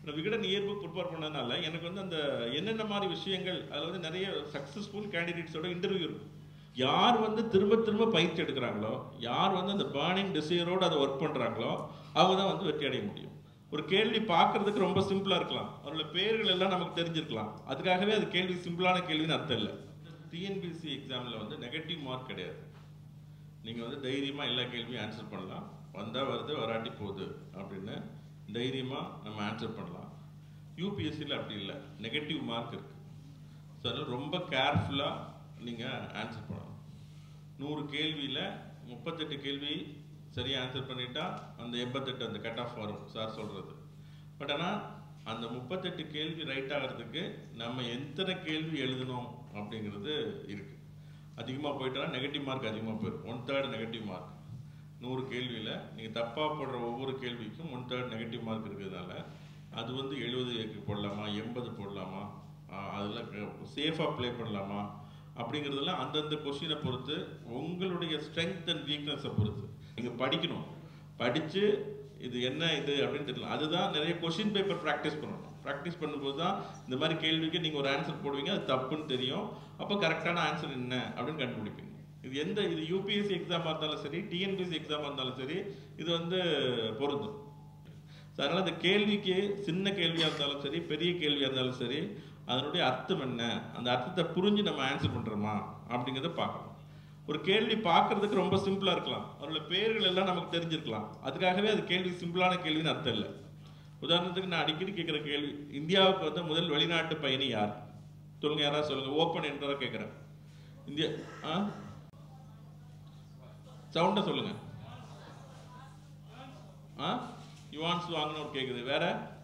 இந்த விகடன் இயற்பு ப்ரிப்பேர் பண்ணதுனால எனக்கு வந்து அந்த என்னென்ன மாதிரி விஷயங்கள் அதில் வந்து நிறைய சக்ஸஸ்ஃபுல் கேண்டிடேட்ஸோட இன்டர்வியூ இருக்கும் யார் வந்து திரும்ப திரும்ப பயிற்சி எடுக்கிறாங்களோ யார் வந்து அந்த பேர்னிங் டிசையரோடு அதை ஒர்க் பண்ணுறாங்களோ அவங்க தான் வந்து வெற்றி அடைய முடியும் ஒரு கேள்வி பார்க்கறதுக்கு ரொம்ப சிம்பிளாக இருக்கலாம் அவரோட பேர்கள் எல்லாம் நமக்கு தெரிஞ்சிருக்கலாம் அதுக்காகவே அது கேள்வி சிம்பிளான கேள்வின்னு அர்த்தம் இல்லை டிஎன்பிசி எக்ஸாமில் வந்து நெகட்டிவ் மார்க் கிடையாது நீங்கள் வந்து தைரியமாக எல்லா கேள்வியும் ஆன்சர் பண்ணலாம் வந்தால் வருது வராட்டி போகுது அப்படின்னு தைரியமாக நம்ம ஆன்சர் பண்ணலாம் யூபிஎஸ்சியில் அப்படி இல்லை நெகட்டிவ் மார்க் இருக்குது ஸோ அதனால் ரொம்ப கேர்ஃபுல்லாக நீங்கள் ஆன்சர் பண்ணணும் நூறு கேள்வியில் முப்பத்தெட்டு கேள்வி சரியாக ஆன்சர் பண்ணிட்டா அந்த எண்பத்தெட்டு அந்த கட் ஆஃப் வரும் சார் சொல்கிறது பட் ஆனால் அந்த முப்பத்தெட்டு கேள்வி ரைட் ஆகிறதுக்கு நம்ம எத்தனை கேள்வி எழுதணும் அப்படிங்கிறது இருக்குது அதிகமாக போயிட்டா நெகட்டிவ் மார்க் அதிகமாக போயிடும் ஒன் தேர்ட் நெகட்டிவ் மார்க் நூறு கேள்வியில் நீங்கள் தப்பாக போடுற ஒவ்வொரு கேள்விக்கும் ஒன் தேர்ட் நெகட்டிவ் மார்க் இருக்கிறதுனால அது வந்து எழுபது போடலாமா எண்பது போடலாமா ஆஹ் அதெல்லாம் சேஃபாக ப்ளே பண்ணலாமா அப்படிங்கிறதெல்லாம் அந்தந்த கொஷினை பொறுத்து உங்களுடைய ஸ்ட்ரென்த் அண்ட் வீக்னஸை பொறுத்து நீங்கள் படிக்கணும் படித்து இது என்ன இது அப்படின்னு தெரியல அதுதான் நிறைய கொஷின் பேப்பர் ப்ராக்டிஸ் பண்ணணும் ப்ராக்டிஸ் பண்ணும்போது தான் இந்த மாதிரி கேள்விக்கு நீங்கள் ஒரு ஆன்சர் போடுவீங்க அது தப்புன்னு தெரியும் அப்போ கரெக்டான ஆன்சர் என்ன அப்படின்னு கண்டுபிடிப்பீங்க இது எந்த இது யூபிஎஸ்சி எக்ஸாமாக இருந்தாலும் சரி டிஎன்பிஎஸ்சி எக்ஸாமாக இருந்தாலும் சரி இது வந்து பொருந்தும் So, அதனால இந்த கேள்விக்கு சின்ன கேள்வியாக இருந்தாலும் சரி பெரிய கேள்வியாக இருந்தாலும் சரி அதனுடைய அர்த்தம் என்ன அந்த அர்த்தத்தை புரிஞ்சு நம்ம ஆன்சர் பண்ணுறோமா அப்படிங்கிறத பார்க்கணும் ஒரு கேள்வி பார்க்கறதுக்கு ரொம்ப சிம்பிளாக இருக்கலாம் அவரோட பேர்கள் எல்லாம் நமக்கு தெரிஞ்சிருக்கலாம் அதுக்காகவே அது கேள்வி சிம்பிளான கேள்வின்னு அர்த்தம் இல்லை உதாரணத்துக்கு நான் அடிக்கடி கேட்குற கேள்வி இந்தியாவுக்கு வந்து முதல் வெளிநாட்டு பயணி யார் சொல்லுங்க யாராவது சொல்லுங்க ஓப்பன் என்றால் கேட்குறேன் இந்தியா ஆ சவுண்டை சொல்லுங்க ஆ யுவான்ஸ் வாங்கணும் கேட்குது வேற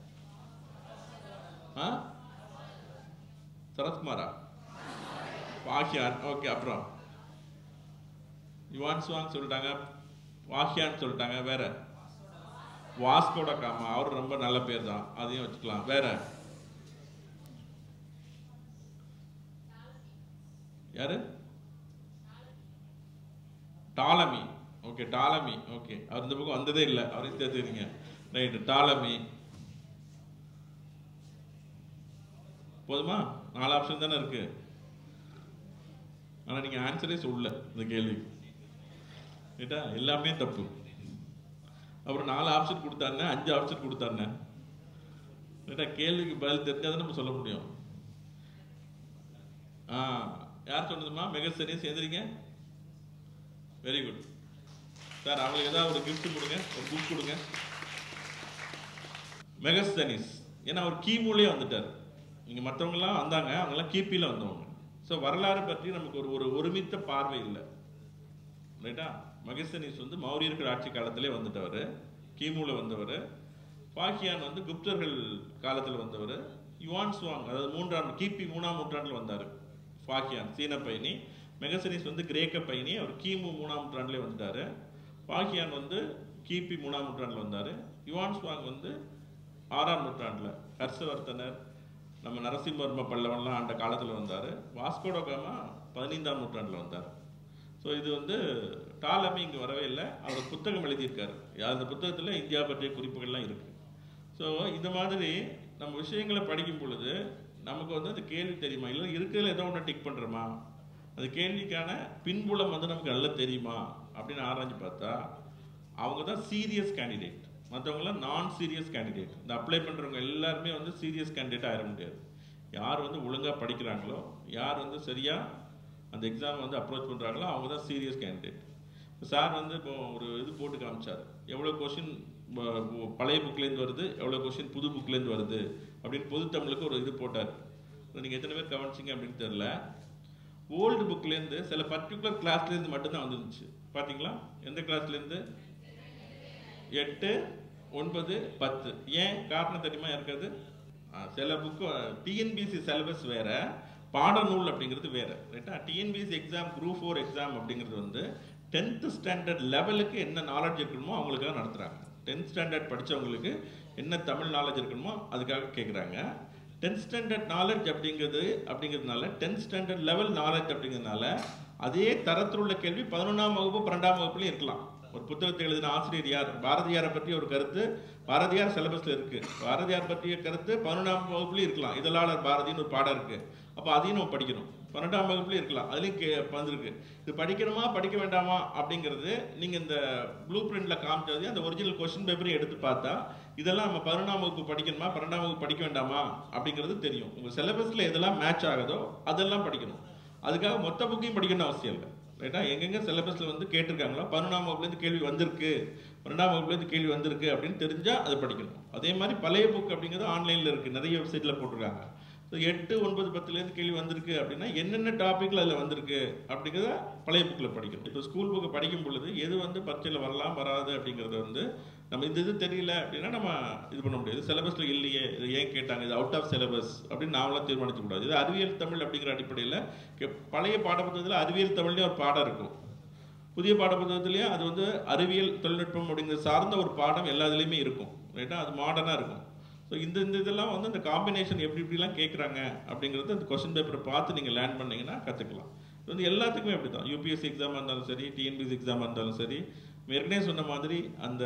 ஆ சரத்குமாரா வாக்கியான் ஓகே அப்புறம் யுவான் சுவாங் சொல்லிட்டாங்க வாக்கியான்னு சொல்லிட்டாங்க வேற வாஸ்கோட காமா அவர் ரொம்ப நல்ல பேர் தான் அதையும் வச்சுக்கலாம் வேற யாரு டாலமி ஓகே டாலமி ஓகே அவர் இந்த பக்கம் வந்ததே இல்லை அவரையும் சேர்த்துக்கிறீங்க ரைட்டு டாலமி போதுமா நாலு ஆப்ஷன் தானே இருக்கு ஆனா நீங்க ஆன்சரே சொல்லல இந்த கேள்விக்கு ரைட்டா எல்லாமே தப்பு அப்புறம் நாலு ஆப்ஷன் கொடுத்தாங்க அஞ்சு ஆப்ஷன் கொடுத்தாங்க ரைட்டா கேள்விக்கு பதில் தெரிஞ்சாதான் நம்ம சொல்ல முடியும் ஆ யார் சொன்னதுமா மெகசரி சேர்ந்துறீங்க வெரி குட் சார் அவங்களுக்கு ஏதாவது ஒரு gift கொடுங்க ஒரு புக் கொடுங்க மெகஸ்தனிஸ் ஏன்னா அவர் கீமூலே வந்துட்டார் இங்கே மற்றவங்கலாம் வந்தாங்க அவங்கெல்லாம் கிபியில் வந்தவங்க ஸோ வரலாறு பற்றி நமக்கு ஒரு ஒரு ஒருமித்த பார்வை இல்லை ரைட்டா மகஸ்தனிஸ் வந்து மௌரியர்கள் ஆட்சி காலத்திலே வந்துட்டவர் கிமுல வந்தவர் பாக்கியான் வந்து குப்தர்கள் காலத்தில் வந்தவர் யுவான் சுவாங் அதாவது மூன்றாம் கிபி மூணாம் நூற்றாண்டில் வந்தார் பாக்கியான் சீன பயணி மெகசனிஸ் வந்து கிரேக்க பயணி அவர் கிமு மூணாம் நூற்றாண்டிலே வந்துட்டார் பாக்கியான் வந்து கிபி மூணாம் நூற்றாண்டில் வந்தார் யுவான் சுவாங் வந்து ஆறாம் நூற்றாண்டில் ஹர்ஷவர்த்தனர் நம்ம நரசிம்மவர்ம பல்லவன்லாம் ஆண்ட காலத்தில் வந்தார் வாஸ்கோட காமா பதினைந்தாம் நூற்றாண்டில் வந்தார் ஸோ இது வந்து டாலமி இங்கே வரவே இல்லை அவர் புத்தகம் எழுதியிருக்காரு அந்த புத்தகத்தில் இந்தியா பற்றிய குறிப்புகள்லாம் இருக்குது ஸோ இந்த மாதிரி நம்ம விஷயங்களை படிக்கும் பொழுது நமக்கு வந்து அந்த கேள்வி தெரியுமா இல்லை இருக்கிறதுல ஏதோ ஒன்று டிக் பண்ணுறோமா அந்த கேள்விக்கான பின்புலம் வந்து நமக்கு நல்லா தெரியுமா அப்படின்னு ஆராய்ஞ்சு பார்த்தா அவங்க தான் சீரியஸ் கேண்டிடேட் மற்றவங்களாம் நான் சீரியஸ் கேண்டிடேட் இந்த அப்ளை பண்ணுறவங்க எல்லாருமே வந்து சீரியஸ் கேண்டிடேட் ஆயிட முடியாது யார் வந்து ஒழுங்காக படிக்கிறாங்களோ யார் வந்து சரியாக அந்த எக்ஸாம் வந்து அப்ரோச் பண்ணுறாங்களோ அவங்க தான் சீரியஸ் கேண்டிடேட் சார் வந்து இப்போ ஒரு இது போட்டு காமிச்சார் எவ்வளோ கொஷின் பழைய புக்லேருந்து வருது எவ்வளோ கொஷின் புது புக்லேருந்து வருது அப்படின்னு பொது தமிழுக்கு ஒரு இது போட்டார் நீங்கள் எத்தனை பேர் கவனிச்சிங்க அப்படின்னு தெரில ஓல்டு புக்லேருந்து சில பர்டிகுலர் கிளாஸ்லேருந்து மட்டும்தான் வந்துருந்துச்சு பார்த்தீங்களா எந்த கிளாஸ்லேருந்து எட்டு ஒன்பது பத்து ஏன் காரணம் தெரியுமா இருக்காது ஆ, சில புக்கு டிஎன்பிசி சிலபஸ் வேற பாடநூல் அப்படிங்கிறது வேற ரைட்டா TNPSC exam group four exam அப்படிங்கிறது வந்து டென்த்து ஸ்டாண்டர்ட் லெவலுக்கு என்ன நாலேஜ் இருக்கணுமோ அவங்களுக்காக நடத்துகிறாங்க டென்த் ஸ்டாண்டர்ட் படிச்சவங்களுக்கு என்ன தமிழ் நாலேஜ் இருக்கணுமோ அதுக்காக கேட்குறாங்க டென்த் ஸ்டாண்டர்ட் நாலேஜ் அப்படிங்கிறது அப்படிங்கிறதுனால டென்த் ஸ்டாண்டர்ட் லெவல் நாலேஜ் அப்படிங்கிறதுனால அதே தரத்தில் உள்ள கேள்வி பதினொன்றாம் வகுப்பு பன்னெண்டாம் வகுப்புலையும் இருக்கலாம் ஒரு புத்தகத்தை எழுதின ஆசிரியர் யார் பாரதியாரை பற்றி ஒரு கருத்து பாரதியார் சிலபஸ்ல இருக்கு பாரதியார் பற்றிய கருத்து பதினொன்றாம் வகுப்புலயும் இருக்கலாம் இதழாளர் பாரதின்னு ஒரு பாடம் இருக்கு அப்போ அதையும் நம்ம படிக்கணும் பன்னெண்டாம் வகுப்புலயும் இருக்கலாம் அதுலயும் கே வந்திருக்கு இது படிக்கணுமா படிக்க வேண்டாமா அப்படிங்கிறது நீங்க இந்த ப்ளூ பிரிண்ட்ல காமிச்சது அந்த ஒரிஜினல் கொஸ்டின் பேப்பரையும் எடுத்து பார்த்தா இதெல்லாம் நம்ம பதினொன்றாம் வகுப்பு படிக்கணுமா பன்னெண்டாம் வகுப்பு படிக்க வேண்டாமா அப்படிங்கிறது தெரியும் உங்க சிலபஸ்ல எதெல்லாம் மேட்ச் ஆகுதோ அதெல்லாம் படிக்கணும் அதுக்காக மொத்த புக்கையும் படிக்கணும்னு அவசியம் இல்லை ரைட்டா எங்கெங்க சிலபஸ்ல வந்து கேட்டிருக்காங்களோ பதினொன்றாம் வகுப்புலேருந்து கேள்வி வந்திருக்கு பன்னெண்டாம் வகுப்புலேருந்து கேள்வி வந்திருக்கு அப்படின்னு தெரிஞ்சா அதை படிக்கணும் அதே மாதிரி பழைய புக் அப்படிங்கிறது ஆன்லைன்ல இருக்கு நிறைய வெப்சைட்ல போட்டிருக்காங்க ஸோ எட்டு ஒன்பது பத்துலேருந்து கேள்வி வந்திருக்கு அப்படின்னா என்னென்ன டாபிக்ல அதில் வந்திருக்கு அப்படிங்கிறத பழைய புக்கில் படிக்கணும் இப்போ ஸ்கூல் புக்கை படிக்கும் பொழுது எது வந்து பரீட்சையில் வரலாம் வராது அப்படிங்கிறத வந்து நம்ம இந்த இது தெரியல அப்படின்னா நம்ம இது பண்ண முடியாது சிலபஸ்ல இல்லையே இது ஏன் கேட்டாங்க இது அவுட் ஆஃப் சிலபஸ் அப்படின்னு நாமளாம் தீர்மானிக்க கூடாது இது அறிவியல் தமிழ் அப்படிங்கிற அடிப்படையில் கே- பழைய பாடப்புத்தகத்தில் அறிவியல் தமிழ்லேயே ஒரு பாடம் இருக்கும் புதிய பாடப்புத்தகத்திலேயே அது வந்து அறிவியல் தொழில்நுட்பம் அப்படிங்கிறது சார்ந்த ஒரு பாடம் எல்லா இதுலேயுமே இருக்கும் ரைட்டா அது மாடர்னாக இருக்கும் ஸோ இந்த இந்த இதெல்லாம் வந்து அந்த காம்பினேஷன் எப்படி இப்படிலாம் கேட்குறாங்க அப்படிங்கிறது அந்த கொஸ்டின் பேப்பரை பார்த்து நீங்கள் லேர்ன் பண்ணீங்கன்னா கற்றுக்கலாம் இது வந்து எல்லாத்துக்குமே அப்படி தான் யூபிஎஸ்சி எக்ஸாமாக இருந்தாலும் சரி டிஎன்பிஎஸ்சி எக்ஸாமாக இருந்தாலும் சரி ஏற்கனவே சொன்ன மாதிரி அந்த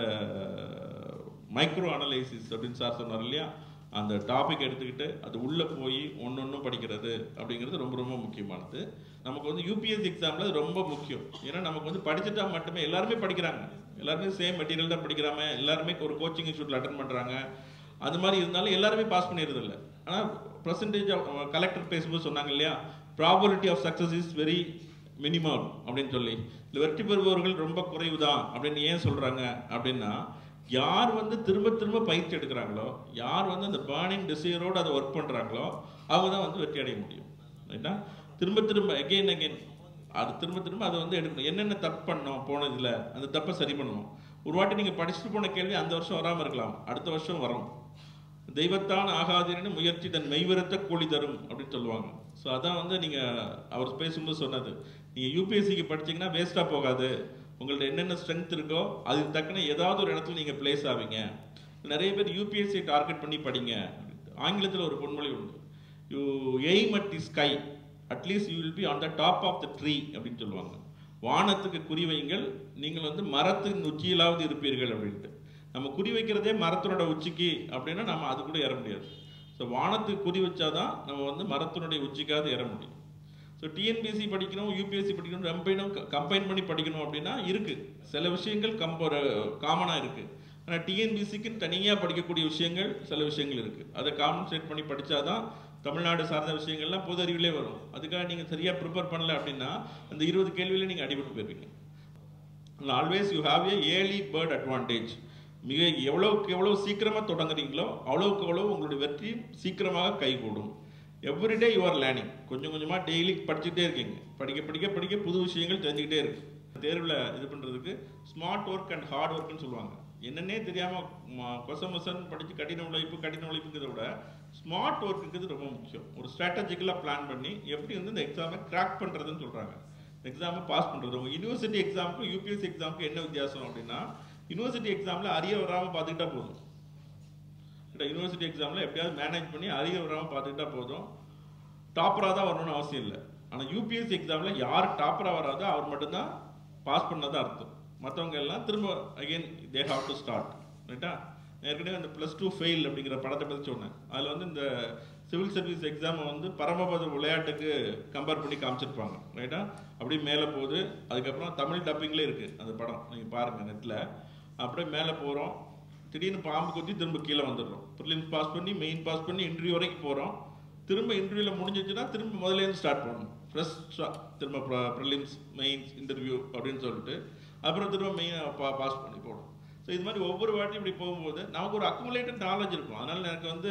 மைக்ரோ அனலைசிஸ் அப்படின்னு சார் சொன்னார் இல்லையா அந்த டாபிக் எடுத்துக்கிட்டு அது உள்ளே போய் ஒன்று ஒன்றும் படிக்கிறது அப்படிங்கிறது ரொம்ப ரொம்ப முக்கியமானது நமக்கு வந்து யூபிஎஸ்சி எக்ஸாமில் அது ரொம்ப முக்கியம் ஏன்னா நமக்கு வந்து படிச்சுட்டா மட்டுமே எல்லாருமே படிக்கிறாங்க எல்லாருமே சேம் மெட்டீரியல் தான் படிக்கிறாங்க எல்லாருமே ஒரு கோச்சிங் இன்ஸ்டியூட்டில் அட்டன் பண்ணுறாங்க அது மாதிரி இருந்தாலும் எல்லாருமே பாஸ் பண்ணிடுறது இல்லை ஆனால் பர்சன்டேஜ் கலெக்டர் பேசும்போது சொன்னாங்க இல்லையா probability of success is very minimum அப்படின்னு சொல்லி இல்லை வெற்றி பெறுபவர்கள் ரொம்ப குறைவு தான் அப்படின்னு ஏன் சொல்கிறாங்க அப்படின்னா யார் வந்து திரும்ப திரும்ப பயிற்சி எடுக்கிறாங்களோ யார் வந்து அந்த பேர்னிங் டிசையரோடு அதை ஒர்க் பண்ணுறாங்களோ அவங்க தான் வந்து வெற்றி அடைய முடியும் ரைட்டா திரும்ப திரும்ப அகெயின் அகெயின் அது திரும்ப திரும்ப அதை வந்து எடுக்கணும் என்னென்ன தப்பு பண்ணோம் போனதில் அந்த தப்பை சரி பண்ணணும் ஒரு வாட்டி நீங்கள் படிச்சுட்டு போன கேள்வி அந்த வருஷம் வராமல் இருக்கலாம் அடுத்த வருஷம் வரும் தெய்வத்தான் ஆகாதீர்னு முயற்சி தன் மெய்வரத்த கூலி தரும் அப்படின்னு சொல்லுவாங்க ஸோ அதான் வந்து நீங்கள் அவர் பேசும்போது சொன்னது நீங்கள் யூபிஎஸ்சிக்கு படிச்சீங்கன்னா வேஸ்ட்டாக போகாது உங்கள்ட்ட என்னென்ன ஸ்ட்ரென்த் இருக்கோ அதுக்கு தக்கன ஏதாவது ஒரு இடத்துல நீங்கள் பிளேஸ் ஆவீங்க நிறைய பேர் யூபிஎஸ்சி டார்கெட் பண்ணி படிங்க ஆங்கிலத்தில் ஒரு பொன்மொழி உண்டு you aim at the sky at least you will be on the top of the tree அப்படின்னு சொல்லுவாங்க வானத்துக்கு குறி வையுங்கள் நீங்கள் வந்து மரத்தின் உச்சியிலாவது இருப்பீர்கள் அப்படின்ட்டு நம்ம குறி வைக்கிறதே மரத்தினோட உச்சிக்கு அப்படின்னா நம்ம அது கூட ஏற முடியாது ஸோ வானத்துக்கு குறி வச்சாதான் நம்ம வந்து மரத்தினுடைய உச்சிக்காவது ஏற முடியும் ஸோ டிஎன்பிஎஸ்சி படிக்கணும் யூபிஎஸ்சி படிக்கணும் ரெம்பைனும் கம்பைன் பண்ணி படிக்கணும் அப்படின்னா இருக்கு சில விஷயங்கள் கம்ப காமனாக இருக்கு ஆனால் டிஎன்பிஎஸ்சிக்கு தனியாக படிக்கக்கூடிய விஷயங்கள் சில விஷயங்கள் இருக்கு அதை காம்பன்சேட் பண்ணி படிச்சாதான் தமிழ்நாடு சார்ந்த விஷயங்கள்லாம் பொது அறிவிலே வரும் அதுக்காக நீங்கள் சரியாக ப்ரிப்பேர் பண்ணல அப்படின்னா அந்த இருபது கேள்வியில நீங்கள் அடிபட்டு போயிருவீங்க always you have a early bird advantage மிக எவ்வளவுக்கு எவ்வளவு சீக்கிரமாக தொடங்குறீங்களோ அவ்வளவுக்கு அவ்வளவு உங்களுடைய வெற்றி சீக்கிரமாக கைகூடும் எவ்ரிடே யூ ஆர் லேர்னிங் கொஞ்சம் கொஞ்சமாக டெய்லி படிச்சுட்டே இருக்கீங்க படிக்க படிக்க படிக்க புது விஷயங்கள் தெரிஞ்சுக்கிட்டே இருக்கு தேர்வில் இது பண்ணுறதுக்கு ஸ்மார்ட் ஒர்க் அண்ட் ஹார்ட் ஒர்க்னு சொல்லுவாங்க என்னன்னே தெரியாமல் கொச மொசன் படித்து கடின உழைப்பு கடின உழைப்புங்கிறத விட ஸ்மார்ட் ஒர்க்குங்கிறது ரொம்ப முக்கியம் ஒரு ஸ்ட்ராட்டஜிக்கலாக பிளான் பண்ணி எப்படி வந்து இந்த எக்ஸாமை கிராக் பண்ணுறதுன்னு சொல்கிறாங்க எக்ஸாமை பாஸ் பண்ணுறது உங்கள் யூனிவர்சிட்டி எக்ஸாமுக்கும் யூபிஎஸ்சி எக்ஸாமுக்கும் என்ன வித்தியாசம் அப்படின்னா யூனிவர்சிட்டி எக்ஸாமில் அரிய வராமல் பார்த்துக்கிட்டா போதும் யூனிவர்சிட்டி எக்ஸாமில் எப்படியாவது மேனேஜ் பண்ணி அரிய வராமல் பார்த்துக்கிட்டா போதும் டாப்பராக தான் வரணும்னு அவசியம் இல்லை ஆனால் யூபிஎஸ்சி எக்ஸாமில் யார் டாப்பராக வராதோ அவர் மட்டும்தான் பாஸ் பண்ணதான் அர்த்தம் மற்றவங்க எல்லாம் திரும்ப again they have to start ரைட்டா ஏற்கனவே அந்த ப்ளஸ் டூ ஃபெயில் அப்படிங்கிற படத்தை பற்றி சொன்னேன் அதில் வந்து இந்த சிவில் சர்வீஸ் எக்ஸாமை வந்து பரமபத விளையாட்டுக்கு கம்பேர் பண்ணி காமிச்சிருப்பாங்க ரைட்டா அப்படியே மேலே போகுது அதுக்கப்புறம் தமிழ் டப்பிங்லேயே இருக்குது அந்த படம் நீங்கள் பாருங்கள் நெட்டில் அப்படியே மேலே போகிறோம் திடீர்னு பாம்பு குத்தி திரும்ப கீழே வந்துடுறோம் ப்ரிலிம்ஸ் பாஸ் பண்ணி மெயின் பாஸ் பண்ணி இன்டர்வியூ வரைக்கும் போகிறோம் திரும்ப இன்டர்வியூவில் முடிஞ்சிச்சுன்னா திரும்ப முதல்லேருந்து ஸ்டார்ட் பண்ணணும் ஃப்ரெஷ்ஷாக திரும்ப ப்ரிலிம்ஸ் மெயின்ஸ் இன்டர்வியூ அப்படின்னு சொல்லிட்டு அப்புறம் திரும்ப மெயின் பா பாஸ் பண்ணி போகணும் ஸோ இது மாதிரி ஒவ்வொரு வாட்டியும் இப்படி போகும்போது நமக்கு ஒரு அக்குமுலேட்டட் நாலேஜ் இருக்கும் அதனால் எனக்கு வந்து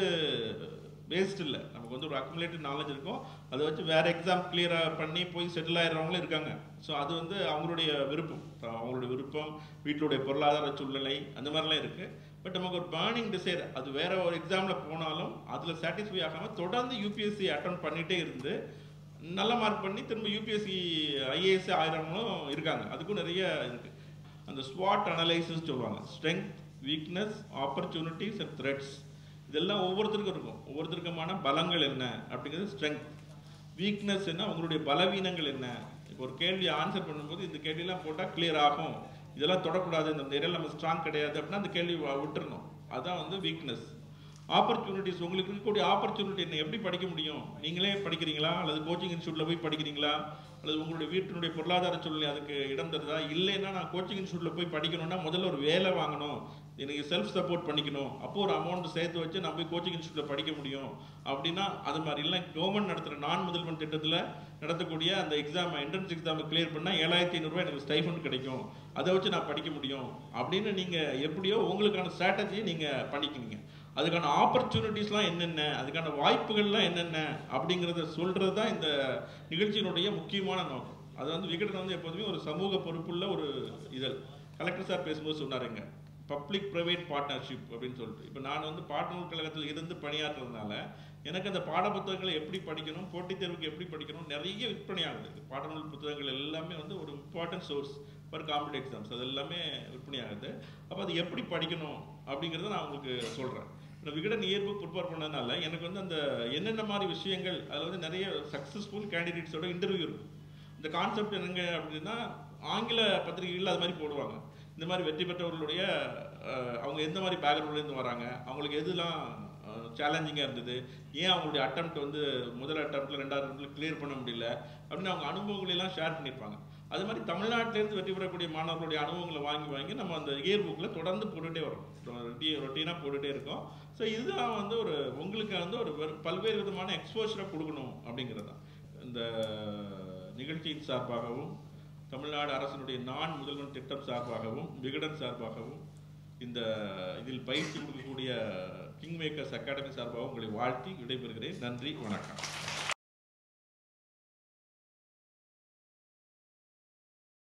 வேஸ்ட் இல்லை நமக்கு வந்து ஒரு அக்குமுலேட்டட் நாலேஜ் இருக்கும் அதை வச்சு வேற எக்ஸாம் கிளியராக பண்ணி போய் செட்டில் ஆயிடுறவங்களும் இருக்காங்க ஸோ அது வந்து அவங்களுடைய விருப்பம் அவங்களுடைய விருப்பம் வீட்டுடைய பொருளாதார சூழ்நிலை அந்த மாதிரிலாம் இருக்குது பட் நமக்கு ஒரு பேர்னிங் டிசைர் அது வேற ஒரு எக்ஸாமில் போனாலும் அதில் சாட்டிஸ்ஃபை ஆகாமல் தொடர்ந்து யூபிஎஸ்சி அட்டன் பண்ணிகிட்டே இருந்து நல்ல மார்க் பண்ணி திரும்ப யூபிஎஸ்சி ஐஏஎஸ் ஆயிரவங்களும் இருக்காங்க அதுக்கும் நிறைய இருக்கு அந்த ஸ்வாட் அனலைசிஸ் சொல்லுவாங்க strength weakness opportunities and threats இதெல்லாம் ஒவ்வொருத்தருக்கும் இருக்கும் ஒவ்வொருத்தருக்குமான பலங்கள் என்ன அப்படிங்கிறது ஸ்ட்ரென்த் வீக்னஸ் என்ன உங்களுடைய பலவீனங்கள் என்ன இப்போ ஒரு கேள்வி ஆன்சர் பண்ணும்போது இந்த கேள்வியெல்லாம் போட்டால் கிளியர் ஆகும் இதெல்லாம் தொடக்கூடாது இந்த ஏரியாவில் நம்ம ஸ்ட்ராங் கிடையாது அப்படின்னா அந்த கேள்வி விட்டுறணும் அதான் வந்து வீக்னஸ் ஆப்பர்ச்சுனிட்டிஸ் உங்களுக்கு இருக்கக்கூடிய ஆப்பர்ச்சுனிட்டி என்ன எப்படி படிக்க முடியும் நீங்களே படிக்கிறீங்களா அல்லது கோச்சிங் இன்ஸ்டியூட்ல போய் படிக்கிறீங்களா அல்லது உங்களுடைய வீட்டினுடைய பொருளாதார சூழ்நிலை அதுக்கு இடம் தருதா இல்லைன்னா நான் கோச்சிங் இன்ஸ்டியூட்ல போய் படிக்கணும்னா முதல்ல ஒரு வேலை வாங்கணும் எனக்கு செல்ஃப் சப்போர்ட் பண்ணிக்கணும் அப்போ ஒரு அமௌண்ட் சேர்த்து வச்சு நான் போய் கோச்சிங் இன்ஸ்டியூட்ல படிக்க முடியும் அப்படின்னா அது மாதிரி இல்லை கவர்மெண்ட் நடத்துகிற நான் முதல்வன் திட்டத்தில் நடத்தக்கூடிய அந்த எக்ஸாம் என்ட்ரன்ஸ் எக்ஸாம் கிளியர் பண்ணால் ஏழாயிரத்தி ஐநூறுரூவா எனக்கு ஸ்டைஃபண்ட் கிடைக்கும் அதை வச்சு நான் படிக்க முடியும் அப்படின்னு நீங்கள் எப்படியோ உங்களுக்கான ஸ்ட்ராட்டஜி நீங்கள் பண்ணிக்கிங்க அதுக்கான ஆப்பர்ச்சுனிட்டிஸ்லாம் என்னென்ன அதுக்கான வாய்ப்புகள்லாம் என்னென்ன அப்படிங்கிறத சொல்கிறது தான் இந்த நிகழ்ச்சியினுடைய முக்கியமான நோக்கம் அது வந்து விகடன் வந்து எப்போதுமே ஒரு சமூக பொறுப்புள்ள ஒரு இதழ் கலெக்டர் சார் பேசும்போது சொன்னாருங்க பப்ளிக் ப்ரைவேட் பார்ட்னர்ஷிப் அப்படின்னு சொல்லிட்டு இப்போ நான் வந்து பாடநூல் கழகத்தில் இருந்து பணியாற்றுறதுனால எனக்கு அந்த பாடப்புத்தகங்களை எப்படி படிக்கணும் போட்டித் தேர்வுக்கு எப்படி படிக்கணும் நிறைய விற்பனை ஆகுது பாடநூல் புத்தகங்கள் எல்லாமே வந்து ஒரு important source for competitive exams அது எல்லாமே விற்பனை ஆகுது அப்போ அது எப்படி படிக்கணும் அப்படிங்கிறத நான் உங்களுக்கு சொல்கிறேன் இந்த விகடன் இயற்பு ப்ரிப்பேர் பண்ணதுனால எனக்கு வந்து அந்த என்னென்ன மாதிரி விஷயங்கள் அதில் வந்து நிறைய சக்ஸஸ்ஃபுல் கேண்டிடேட்ஸோட இன்டர்வியூ இருக்கும் இந்த கான்செப்ட் என்னங்க அப்படின்னா ஆங்கில பத்திரிகைகள் அது மாதிரி போடுவாங்க இந்த மாதிரி வெற்றி பெற்றவர்களுடைய அஹ், அவங்க எந்த மாதிரி பேக்ரவுண்ட்லேருந்து வராங்க அவங்களுக்கு எதுலாம் சேலஞ்சிங்காக இருந்தது ஏன் அவங்களுடைய அட்டம்ப்ட் வந்து முதல் அட்டம்ப்ட்ல ரெண்டாவது அட்டம்ப்ட்ல கிளியர் பண்ண முடியல அப்படின்னு அவங்க அனுபவங்களை எல்லாம் ஷேர் பண்ணியிருப்பாங்க அது மாதிரி தமிழ்நாட்டிலேருந்து வெற்றி பெறக்கூடிய மாணவர்களுடைய அனுபவங்களை வாங்கி வாங்கி நம்ம அந்த இயர் புக்கில் தொடர்ந்து போட்டுகிட்டே வரோம் ரொட்டீனாக போட்டுகிட்டே இருக்கோம் ஸோ இதுதான் வந்து ஒரு உங்களுக்கு வந்து ஒரு வெறு- பல்வேறு விதமான எக்ஸ்போஷரை கொடுக்கணும் அப்படிங்கிறது தான் இந்த நிகழ்ச்சியின் சார்பாகவும் தமிழ்நாடு அரசினுடைய நான் முதல்வன் திட்டம் சார்பாகவும் விகடன் சார்பாகவும் இந்த இதில் பயிற்சி கொடுக்கக்கூடிய கிங் மேக்கர்ஸ் அகாடமி சார்பாகவும் உங்களை வாழ்த்தி விடைபெறுகிறேன் நன்றி வணக்கம்